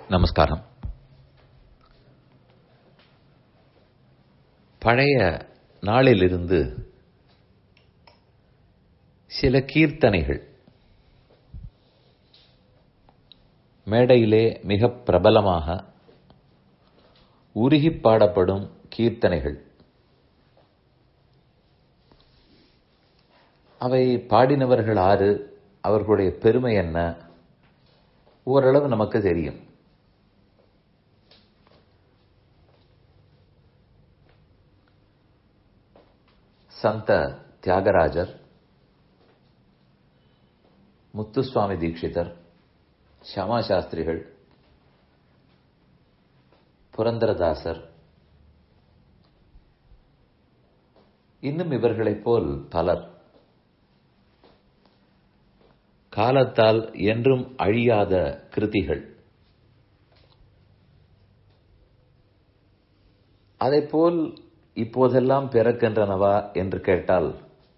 நமஸ்காரம் பழைய நாளிலிருந்து சில கீர்த்தனைகள் மேடையிலே மிக பிரபலமாக உருகி பாடப்படும் கீர்த்தனைகள் அவை பாடினவர்கள் ஆறு அவர்களுடைய பெருமை என்ன ஓரளவு நமக்கு தெரியும் சந்த தியாகராஜர் முத்துசுவாமி தீட்சிதர் ஷமா சாஸ்திரிகள் புரந்தரதாசர் இன்னும் இவர்களைப் போல் பலர் காலத்தால் என்றும் அழியாத கிருதிகள் அதைப்போல் இப்போதெல்லாம் பிறக்கின்றனவா என்று கேட்டால்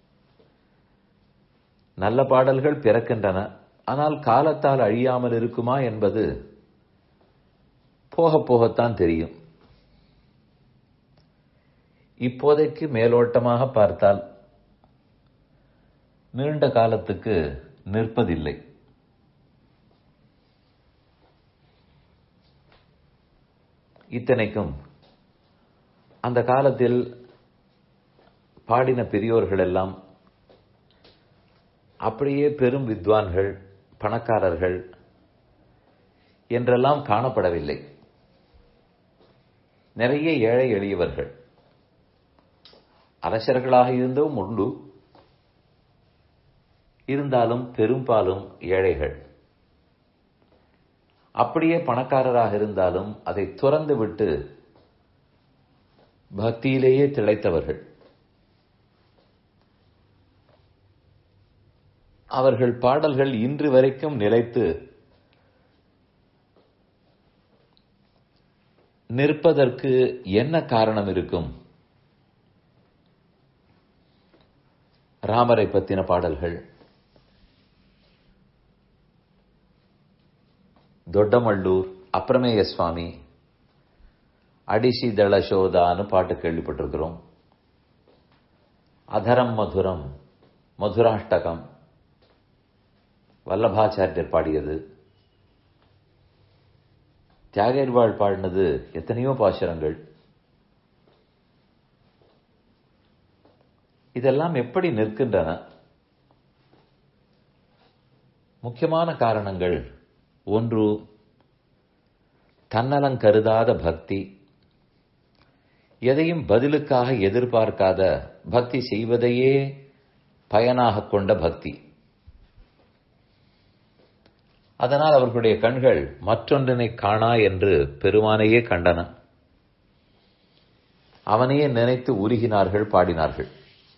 நல்ல பாடல்கள் பிறக்கின்றன ஆனால் காலத்தால் அழியாமல் இருக்குமா என்பது போக போகத்தான் தெரியும் இப்போதைக்கு மேலோட்டமாக பார்த்தால் நீண்ட காலத்துக்கு நிற்பதில்லை இத்தனைக்கும் அந்த காலத்தில் பாடின பெரியோர்கள் எல்லாம் அப்படியே பெரும் வித்வான்கள் பணக்காரர்கள் என்றெல்லாம் காணப்படவில்லை நிறைய ஏழை எளியவர்கள் அரசர்களாக இருந்தும் உண்டு இருந்தாலும் பெரும்பாலும் ஏழைகள் அப்படியே பணக்காரராக இருந்தாலும் அதை துறந்து விட்டு பக்தியிலேயே திளைத்தவர்கள் அவர்கள் பாடல்கள் இன்று வரைக்கும் நிலைத்து நிற்பதற்கு என்ன காரணம் இருக்கும் ராமரை பத்தின பாடல்கள் தொட்டமல்லூர் அப்ரமேய சுவாமி அடிசி தளசோதான்னு பாட்டு கேள்விப்பட்டிருக்கிறோம் அதரம் மதுரம் மதுராஷ்டகம் வல்லபாச்சாரியர் பாடியது தியாகர்வாள் பாடினது எத்தனையோ பாசுரங்கள் இதெல்லாம் எப்படி நிற்கின்றன முக்கியமான காரணங்கள் ஒன்று தன்னலம் கருதாத பக்தி எதையும் பதிலுக்காக எதிர்பார்க்காத பக்தி செய்வதையே பயனாக கொண்ட பக்தி அதனால் அவர்களுடைய கண்கள் மற்றொன்றினை காணா என்று பெருமானையே கண்டன அவனையே நினைத்து உருகினார்கள் பாடினார்கள்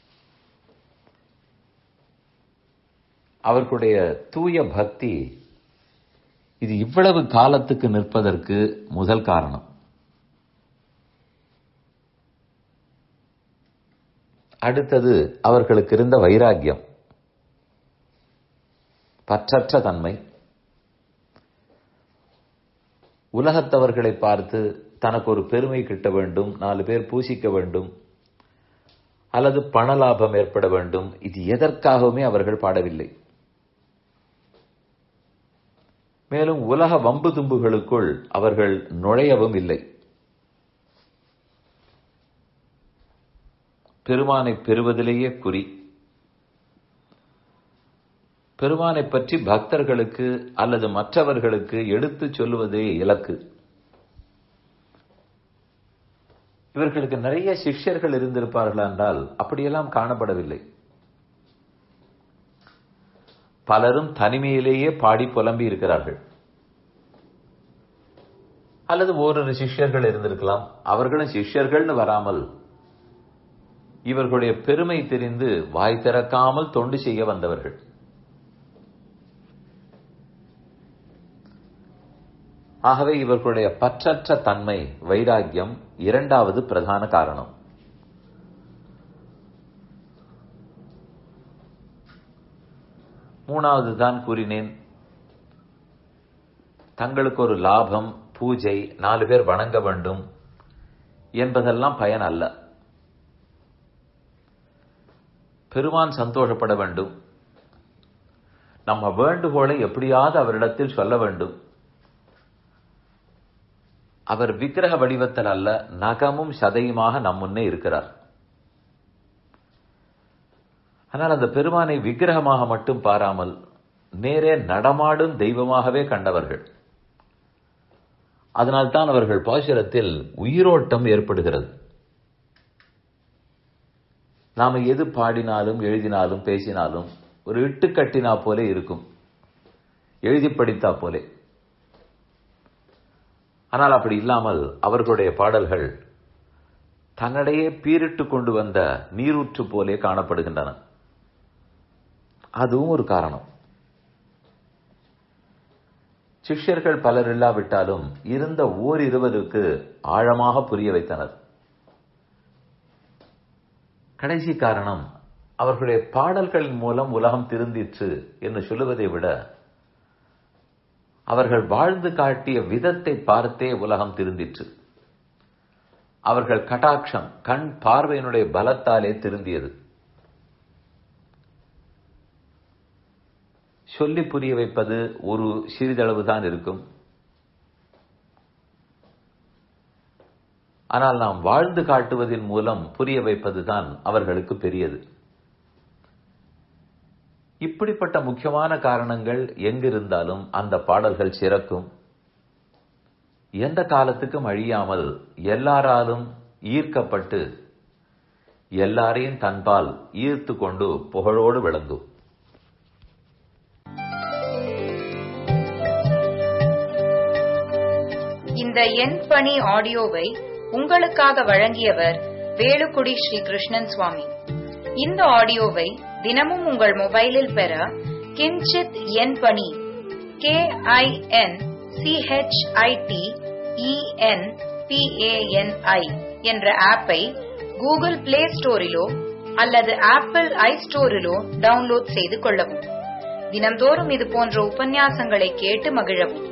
அவர்களுடைய தூய பக்தி இது இவ்வளவு காலத்துக்கு நிற்பதற்கு முதல் காரணம் அடுத்தது அவர்களுக்கு இருந்த வைராக்கியம் பற்றற்ற தன்மை உலகத்தவர்களை பார்த்து தனக்கு ஒரு பெருமை கிட்ட வேண்டும் நாலு பேர் பூசிக்க வேண்டும் அல்லது பண லாபம் ஏற்பட வேண்டும் இது எதற்காகவுமே அவர்கள் பாடவில்லை மேலும் உலக வம்பு தும்புகளுக்குள் அவர்கள் நுழையவும் இல்லை பெருமானை பெறுவதிலேயே குறி பெருமானை பற்றி பக்தர்களுக்கு அல்லது மற்றவர்களுக்கு எடுத்து சொல்லுவதே இலக்கு இவர்களுக்கு நிறைய சிஷ்யர்கள் இருந்திருப்பார்கள் என்றால் அப்படியெல்லாம் காணப்படவில்லை பலரும் தனிமையிலேயே பாடி புலம்பி இருக்கிறார்கள் அல்லது ஓரிரு சிஷ்யர்கள் இருந்திருக்கலாம் அவர்களும் சிஷ்யர்கள்னு வராமல் இவர்களுடைய பெருமை தெரிந்து வாய் திறக்காமல் தொண்டு செய்ய வந்தவர்கள் ஆகவே இவர்களுடைய பற்றற்ற தன்மை வைராக்கியம் இரண்டாவது பிரதான காரணம் மூணாவது தான் கூறினேன் தங்களுக்கு ஒரு லாபம் பூஜை நாலு பேர் வணங்க வேண்டும் என்பதெல்லாம் பயன் அல்ல பெருமான் சந்தோஷப்பட வேண்டும் நம்ம வேண்டுகோளை எப்படியாவது அவரிடத்தில் சொல்ல வேண்டும் அவர் விக்கிரக வடிவத்தில் அல்ல நகமும் சதையுமாக நம் முன்னே இருக்கிறார் ஆனால் அந்த பெருமானை விக்கிரகமாக மட்டும் பாராமல் நேரே நடமாடும் தெய்வமாகவே கண்டவர்கள் அதனால்தான் அவர்கள் பாசுரத்தில் உயிரோட்டம் ஏற்படுகிறது நாம எது பாடினாலும் எழுதினாலும் பேசினாலும் ஒரு இட்டு கட்டினா போலே இருக்கும் எழுதி படித்தா போலே ஆனால் அப்படி இல்லாமல் அவர்களுடைய பாடல்கள் தன்னிடையே பீரிட்டு கொண்டு வந்த நீரூற்று போலே காணப்படுகின்றன அதுவும் ஒரு காரணம் சிஷ்யர்கள் பலர் இல்லாவிட்டாலும் இருந்த ஓர் இருவருக்கு ஆழமாக புரிய வைத்தனர் கடைசி காரணம் அவர்களுடைய பாடல்களின் மூலம் உலகம் திருந்திற்று என்று சொல்லுவதை விட அவர்கள் வாழ்ந்து காட்டிய விதத்தை பார்த்தே உலகம் திருந்திற்று அவர்கள் கட்டாட்சம் கண் பார்வையினுடைய பலத்தாலே திருந்தியது சொல்லி புரிய வைப்பது ஒரு சிறிதளவு தான் இருக்கும் ஆனால் நாம் வாழ்ந்து காட்டுவதன் மூலம் புரிய வைப்பதுதான் அவர்களுக்கு பெரியது இப்படிப்பட்ட முக்கியமான காரணங்கள் எங்கிருந்தாலும் அந்த பாடல்கள் சிறக்கும் எந்த காலத்துக்கும் அழியாமல் எல்லாராலும் ஈர்க்கப்பட்டு எல்லாரையும் தன்பால் ஈர்த்து கொண்டு புகழோடு விளங்கும் இந்த என் பணி ஆடியோவை உங்களுக்காக வழங்கியவர் வேலுக்குடி ஸ்ரீ கிருஷ்ணன் சுவாமி இந்த ஆடியோவை தினமும் உங்கள் மொபைலில் பெற கிஞ்சித் என் பணி கே ஐ என் சிஹெச்ஐடி இஎன் பிஏஎன்ஐ என்ற ஆப்பை கூகுள் பிளே ஸ்டோரிலோ அல்லது ஆப்பிள் ஐ ஸ்டோரிலோ டவுன்லோட் செய்து கொள்ளவும் தினம்தோறும் இது போன்ற உபன்யாசங்களை கேட்டு மகிழவும்